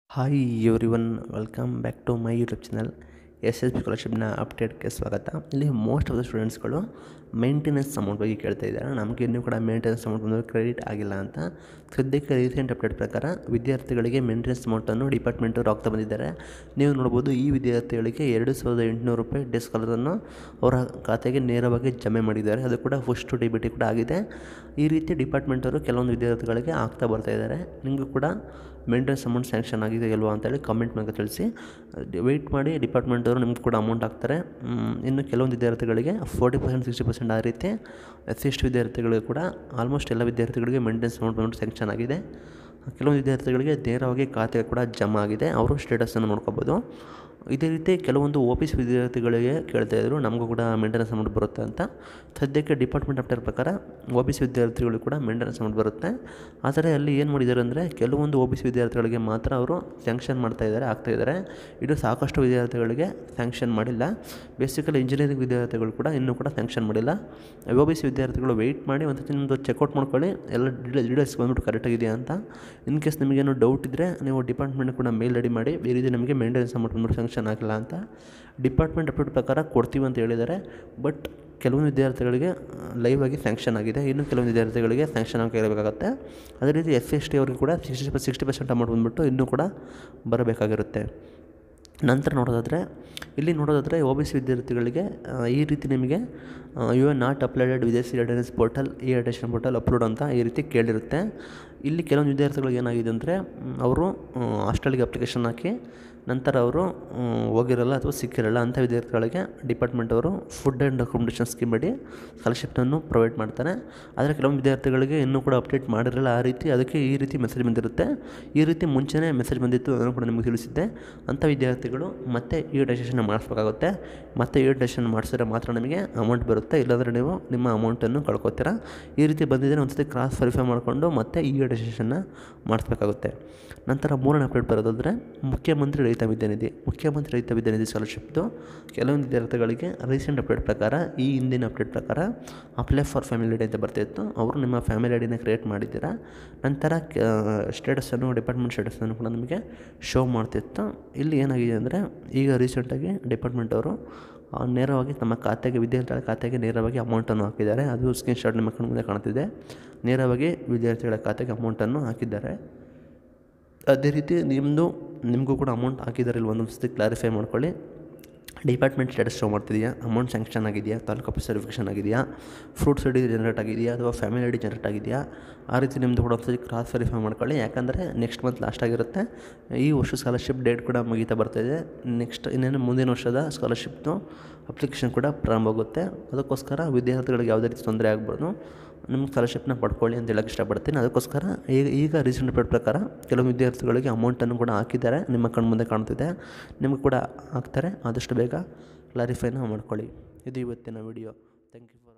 hi everyone welcome back to my YouTube channel S S P ಸ್ಕಾಲರ್ಶಿಪ್ನ ಅಪ್ಡೇಟ್ಗೆ ಸ್ವಾಗತ ಇಲ್ಲಿ ಮೋಸ್ಟ್ ಆಫ್ ದ ಸ್ಟೂಡೆಂಟ್ಸ್ಗಳು ಮೇಂಟೆನೆನ್ಸ್ ಅಮೌಂಟ್ ಬಗ್ಗೆ ಕೇಳ್ತಾ ಇದ್ದಾರೆ ನಮಗೆ ಇನ್ನೂ ಕೂಡ ಮೇಂಟೆನೆನ್ಸ್ ಅಮೌಂಟ್ ಬಂದು ಕ್ರೆಡಿಟ್ ಆಗಿಲ್ಲ ಅಂತ ಸದ್ಯಕ್ಕೆ ರೀಸೆಂಟ್ ಅಪ್ಡೇಟ್ ಪ್ರಕಾರ ವಿದ್ಯಾರ್ಥಿಗಳಿಗೆ ಮೇಂಟೆನೆನ್ಸ್ ಅಮೌಂಟನ್ನು ಡಿಪಾರ್ಟ್ಮೆಂಟವ್ರು ಆಗ್ತಾ ಬಂದಿದ್ದಾರೆ ನೀವು ನೋಡ್ಬೋದು ಈ ವಿದ್ಯಾರ್ಥಿಗಳಿಗೆ ಎರಡು ಸಾವಿರದ ಎಂಟುನೂರು ರೂಪಾಯಿ ಡೇ ಸ್ಕಾಲರನ್ನು ಅವರ ಖಾತೆಗೆ ನೇರವಾಗಿ ಜಮೆ ಮಾಡಿದ್ದಾರೆ ಅದು ಕೂಡ ಫಸ್ಟ್ ಡಿ ಬಿ ಟಿ ಕೂಡ ಆಗಿದೆ ಈ ರೀತಿ ಡಿಪಾರ್ಟ್ಮೆಂಟವರು ಕೆಲವೊಂದು ವಿದ್ಯಾರ್ಥಿಗಳಿಗೆ ಆಗ್ತಾ ಬರ್ತಾ ಇದ್ದಾರೆ ನಿಮಗೂ ಕೂಡ ಮೇಂಟೆನೆನ್ಸ್ ಅಮೌಂಟ್ ಸ್ಯಾಂಕ್ಷನ್ ಆಗಿದೆ ಇಲ್ವಾ ಅಂತೇಳಿ ಕಮೆಂಟ್ ಮೂಲಕ ತಿಳಿಸಿ ವೆಯ್ಟ್ ಮಾಡಿ ಡಿಪಾರ್ಟ್ಮೆಂಟವರು ನಿಮ್ಗೆ ಕೂಡ ಅಮೌಂಟ್ ಹಾಕ್ತಾರೆ ಮ್, ಇನ್ನು ಕೆಲವೊಂದು ವಿದ್ಯಾರ್ಥಿಗಳಿಗೆ ಫೋರ್ಟಿ ಪರ್ಸೆಂಟ್ ಸಿಕ್ಸ್ಟಿ ಪರ್ಸೆಂಟ್ ಆ ರೀತಿ ಎಸ್ ಸಿ ಎಸ್ ಟಿ ವಿದ್ಯಾರ್ಥಿಗಳಿಗೂ ಕೂಡ ಆಲ್ಮೋಸ್ಟ್ ಎಲ್ಲ ವಿದ್ಯಾರ್ಥಿಗಳಿಗೆ ಮೇಂಟೆನೆನ್ಸ್ ಅಮೌಂಟ್ ಬಂದ್ಬಿಟ್ಟು ಸ್ಯಾಂಕ್ಷನ್ ಆಗಿದೆ ಕೆಲವೊಂದು ವಿದ್ಯಾರ್ಥಿಗಳಿಗೆ ನೇರವಾಗಿ ಖಾತೆ ಕೂಡ ಜಮಾ ಆಗಿದೆ ಅವರು ಸ್ಟೇಟಸನ್ನು ನೋಡ್ಕೋಬೋದು ಇದೇ ರೀತಿ ಕೆಲವೊಂದು ಒ ಪಿ ಸಿ ವಿದ್ಯಾರ್ಥಿಗಳಿಗೆ ಕೇಳ್ತಾ ಇದ್ರು ನಮಗೂ ಕೂಡ ಮೇಂಟೆನೆನ್ಸ್ ಅಮೌಂಟ್ ಬರುತ್ತೆ ಅಂತ ಸದ್ಯಕ್ಕೆ ಡಿಪಾರ್ಟ್ಮೆಂಟ್ ಅಪ್ಡೇಟ್ ಪ್ರಕಾರ ಒ ಬಿ ಸಿ ವಿದ್ಯಾರ್ಥಿಗಳು ಕೂಡ ಮೇಂಟೆನೆನ್ಸ್ ಅಮೌಂಟ್ ಬರುತ್ತೆ ಆದರೆ ಅಲ್ಲಿ ಏನು ಮಾಡಿದ್ದಾರೆ ಅಂದರೆ ಕೆಲವೊಂದು ಒ ಬಿ ಸಿ ವಿದ್ಯಾರ್ಥಿಗಳಿಗೆ ಮಾತ್ರ ಅವರು ಸ್ಯಾಂಕ್ಷನ್ ಮಾಡ್ತಾ ಇದ್ದಾರೆ ಆಗ್ತಾ ಇದ್ದಾರೆ ಇದು ಸಾಕಷ್ಟು ವಿದ್ಯಾರ್ಥಿಗಳಿಗೆ ಸ್ಯಾಂಕ್ಷನ್ ಮಾಡಿಲ್ಲ ಬೇಸಿಕಲಿ ಇಂಜಿನಿಯರಿಂಗ್ ವಿದ್ಯಾರ್ಥಿಗಳು ಕೂಡ ಇನ್ನೂ ಕೂಡ ಸ್ಯಾಂಕ್ಷನ್ ಮಾಡಿಲ್ಲ ಒ ಬಿ ಸಿ ವಿದ್ಯಾರ್ಥಿಗಳು ವೆಯ್ಟ್ ಮಾಡಿ ಒಂದು ಸತಿ ನಿಮ್ಮದು ಚೆಕ್ಔಟ್ ಮಾಡ್ಕೊಳ್ಳಿ ಎಲ್ಲ ಡೀಟೇಲ್ಸ್ ಬಂದ್ಬಿಟ್ಟು ಕರೆಕ್ಟಾಗಿದೆಯಾ ಅಂತ ಇನ್ ಕೇಸ್ ನಿಮಗೇನು ಡೌಟ್ ಇದ್ದರೆ ನೀವು ಡಿಪಾರ್ಟ್ಮೆಂಟ್ ಕೂಡ ಮೇಲ್ ರೆಡಿ ಮಾಡಿ ಈ ರೀತಿ ನಮಗೆ ಮೇಂಟೆನೆನ್ಸ್ ಅಮೌಂಟ್ ಬಂದ್ಬಿಟ್ಟು ಸ್ಯಾಂಕ್ಷನ್ ಆಗಿಲ್ಲ ಅಂತ ಡಿಪಾರ್ಟ್ಮೆಂಟ್ ಅಪ್ಡೇಟ್ ಪ್ರಕಾರ ಕೊಡ್ತೀವಿ ಅಂತ ಹೇಳಿದ್ದಾರೆ ಬಟ್ ಕೆಲವೊಂದು ವಿದ್ಯಾರ್ಥಿಗಳಿಗೆ ಲೈವ್ ಆಗಿ ಸ್ಯಾಂಕ್ಷನ್ ಆಗಿದೆ ಇನ್ನು ಕೆಲವೊಂದು ವಿದ್ಯಾರ್ಥಿಗಳಿಗೆ ಸ್ಯಾಂಕ್ಷನ್ ಆಗಿರಬೇಕಾಗತ್ತೆ ಅದೇ ರೀತಿ ಎಸ್ ಸಿ ಎಸ್ ಟಿ ಅವ್ರಿಗೆ ಕೂಡ ಸಿಕ್ಸ್ಟಿ ಸಿಕ್ಸ್ಟಿ ಪರ್ಸೆಂಟ್ ಅಮೌಂಟ್ ಬಂದುಬಿಟ್ಟು ಇನ್ನೂ ಕೂಡ ಬರಬೇಕಾಗಿರುತ್ತೆ ನಂತರ ನೋಡೋದಾದರೆ ಇಲ್ಲಿ ನೋಡೋದಾದರೆ ಒ ಬಿ ಸಿ ವಿದ್ಯಾರ್ಥಿಗಳಿಗೆ ಆ, ಈ ರೀತಿ ನಿಮಗೆ ಯು ಆರ್ ನಾಟ್ ಅಪ್ಲೋಡೆಡ್ ವಿದೇಶಿ ಅಟೆಂಡೆನ್ಸ್ ಪೋರ್ಟಲ್ ಈ ಅಟೆನ್ಷನ್ ಪೋರ್ಟಲ್ ಅಪ್ಲೋಡ್ ಅಂತ ಈ ರೀತಿ ಕೇಳಿರುತ್ತೆ ಇಲ್ಲಿ ಕೆಲವೊಂದು ವಿದ್ಯಾರ್ಥಿಗಳಿಗೆ ಏನಾಗಿದೆ ಅಂದರೆ ಅವರು ಹಾಸ್ಟೆಲ್ಗೆ ಅಪ್ಲಿಕೇಶನ್ ಹಾಕಿ ನಂತರ ಅವರು ಹೋಗಿರಲ್ಲ ಅಥವಾ ಸಿಕ್ಕಿರಲ್ಲ ಅಂಥ ವಿದ್ಯಾರ್ಥಿಗಳಿಗೆ ಡಿಪಾರ್ಟ್ಮೆಂಟ್ ಅವರು ಫುಡ್ ಆ್ಯಂಡ್ ಅಕೊಮಡೇಷನ್ ಸ್ಕೀಮ್ ಅಡಿ ಸ್ಕಾಲರ್ಶಿಪ್ನನ್ನು ಪ್ರೊವೈಡ್ ಮಾಡ್ತಾರೆ ಆದರೆ ಕೆಲವೊಂದು ವಿದ್ಯಾರ್ಥಿಗಳಿಗೆ ಇನ್ನೂ ಕೂಡ ಅಪ್ಡೇಟ್ ಮಾಡಿರಲ್ಲ ಆ ರೀತಿ ಅದಕ್ಕೆ ಈ ರೀತಿ ಮೆಸೇಜ್ ಬಂದಿರುತ್ತೆ ಈ ರೀತಿ ಮುಂಚೆನೇ ಮೆಸೇಜ್ ಬಂದಿತ್ತು ಅದನ್ನು ಕೂಡ ನಿಮಗೆ ತಿಳಿಸಿದ್ದೆ ಅಂಥ ವಿದ್ಯಾರ್ಥಿಗಳು ಮತ್ತೆ ಈ ರಿಜಿಸ್ಟ್ರೇಷನ್ ಮಾಡಿಸ್ಬೇಕಾಗುತ್ತೆ ಮತ್ತೆ ಈ ರಿಜಿಸ್ಟ್ರೇಷನ್ ಮಾಡಿಸಿದ್ರೆ ಮಾತ್ರ ನಿಮಗೆ ಅಮೌಂಟ್ ಬರುತ್ತೆ ಇಲ್ಲಾಂದರೆ ನೀವು ನಿಮ್ಮ ಅಮೌಂಟನ್ನು ಕಳ್ಕೊತೀರಾ ಈ ರೀತಿ ಬಂದಿದ್ದರೆ ಒಂದ್ಸತಿ ಕ್ರಾಸ್ ವೆರಿಫೈ ಮಾಡಿಕೊಂಡು ಮತ್ತೆ ಈ ರಿಜಿಸ್ಟ್ರೇಷನ್ನ ಮಾಡಿಸ್ಬೇಕಾಗುತ್ತೆ ನಂತರ ಮೂರನೇ ಅಪ್ಡೇಟ್ ಬರೋದಾದರೆ ಮುಖ್ಯಮಂತ್ರಿ ರೈತ ವಿದ್ಯಾನಿಧಿ ಮುಖ್ಯಮಂತ್ರಿ ರೈತ ವಿದ್ಯಾನಿಧಿ ಸ್ಕಾಲರ್ಶಿಪ್ದು ಕೆಲವೊಂದು ವಿದ್ಯಾರ್ಥಿಗಳಿಗೆ ರೀಸೆಂಟ್ ಅಪ್ಡೇಟ್ ಪ್ರಕಾರ ಈ ಹಿಂದಿನ ಅಪ್ಡೇಟ್ ಪ್ರಕಾರ ಅಪ್ಲೈ ಫಾರ್ ಫ್ಯಾಮಿಲಿ ಐಡಿ ಅಂತ ಬರ್ತಾಯಿತ್ತು ಅವರು ನಿಮ್ಮ ಫ್ಯಾಮಿಲಿ ಐಡಿನ ಕ್ರಿಯೇಟ್ ಮಾಡಿದ್ದೀರಾ ನಂತರ ಸ್ಟೇಟಸನ್ನು ಡಿಪಾರ್ಟ್ಮೆಂಟ್ ಸ್ಟೇಟಸನ್ನು ಕೂಡ ನಿಮಗೆ ಶೋ ಮಾಡ್ತಿತ್ತು ಇಲ್ಲಿ ಏನಾಗಿದೆ ಅಂದರೆ ಈಗ ರೀಸೆಂಟಾಗಿ ಡಿಪಾರ್ಟ್ಮೆಂಟ್ ಅವರು ಆ, ನೇರವಾಗಿ ನಮ್ಮ ಖಾತೆಗೆ ವಿದ್ಯಾರ್ಥಿಗಳ ಖಾತೆಗೆ ನೇರವಾಗಿ ಅಮೌಂಟನ್ನು ಹಾಕಿದ್ದಾರೆ ಅದು ಸ್ಕ್ರೀನ್ಶಾಟ್ ನಿಮ್ಮ ಕಣ್ಣು ಮುಂದೆ ಕಾಣ್ತಿದೆ ನೇರವಾಗಿ ವಿದ್ಯಾರ್ಥಿಗಳ ಖಾತೆಗೆ ಅಮೌಂಟನ್ನು ಹಾಕಿದ್ದಾರೆ ಅದೇ ರೀತಿ ನಿಮ್ಮದು ನಿಮಗೂ ಕೂಡ ಅಮೌಂಟ್ ಹಾಕಿದ್ದಾರೆ ಇಲ್ವ ಒಂದೊಂದು ಸತಿ ಕ್ಲಾರಿಫೈ ಮಾಡ್ಕೊಳ್ಳಿ ಡಿಪಾರ್ಟ್ಮೆಂಟ್ ಸ್ಟೇಟಸ್ ಶೋ ಮಾಡ್ತಿದೆಯಾ ಅಮೌಂಟ್ ಸ್ಯಾಂಕ್ಷನ್ ಆಗಿದೆಯಾ ತಾಲೂಕು ಆಫೀಸ್ ವೆರಿಫಿಕೇಷನ್ ಆಗಿದೆಯಾ ಫ್ರೂಟ್ಸ್ ಐಡಿ ಜನರೇಟ್ ಆಗಿದೆಯಾ ಅಥವಾ ಫ್ಯಾಮಿಲಿ ಐಡಿ ಜನರೇಟ್ ಆಗಿದೆಯಾ ಆ ರೀತಿ ನಿಮ್ಮದು ಕೂಡ ಒಂದ್ಸತಿ ಕ್ರಾಸ್ ವೆರಿಫೈ ಮಾಡ್ಕೊಳ್ಳಿ ಯಾಕಂದರೆ ನೆಕ್ಸ್ಟ್ ಮಂತ್ ಲಾಸ್ಟ್ ಆಗಿರುತ್ತೆ ಈ ವರ್ಷ ಸ್ಕಾಲರ್ಶಿಪ್ ಡೇಟ್ ಕೂಡ ಮುಗೀತಾ ಬರ್ತಾಯಿದೆ ನೆಕ್ಸ್ಟ್ ಇನ್ನೇನು ಮುಂದಿನ ವರ್ಷದ ಸ್ಕಾಲರ್ಶಿಪ್ದು ಅಪ್ಲಿಕೇಶನ್ ಕೂಡ ಪ್ರಾರಂಭ ಆಗುತ್ತೆ ಅದಕ್ಕೋಸ್ಕರ ವಿದ್ಯಾರ್ಥಿಗಳಿಗೆ ಯಾವುದೇ ರೀತಿ ತೊಂದರೆ ಆಗ್ಬಾರ್ದು ನಿಮ್ಮ ಸ್ಕಾಲರ್ಶಿಪ್ನ ಪಡ್ಕೊಳ್ಳಿ ಅಂತ ಹೇಳಕ್ಕೆ ಇಷ್ಟಪಡ್ತೀನಿ ಅದಕ್ಕೋಸ್ಕರ ಈಗ ಈಗ ರೀಸೆಂಟ್ ಅಪ್ಡೇಟ್ ಪ್ರಕಾರ ಕೆಲವು ವಿದ್ಯಾರ್ಥಿಗಳಿಗೆ ಅಮೌಂಟನ್ನು ಕೂಡ ಹಾಕಿದ್ದಾರೆ ನಿಮ್ಮ ಕಣ್ಮುಂದೆ ಕಾಣ್ತಿದೆ ನಿಮಗೆ ಕೂಡ ಹಾಕ್ತಾರೆ ಆದಷ್ಟು ಬೇಗ ಕ್ಲಾರಿಫೈನ ಮಾಡ್ಕೊಳ್ಳಿ ಇದು ಇವತ್ತಿನ ವಿಡಿಯೋ ಥ್ಯಾಂಕ್ ಯು ಫಾರ್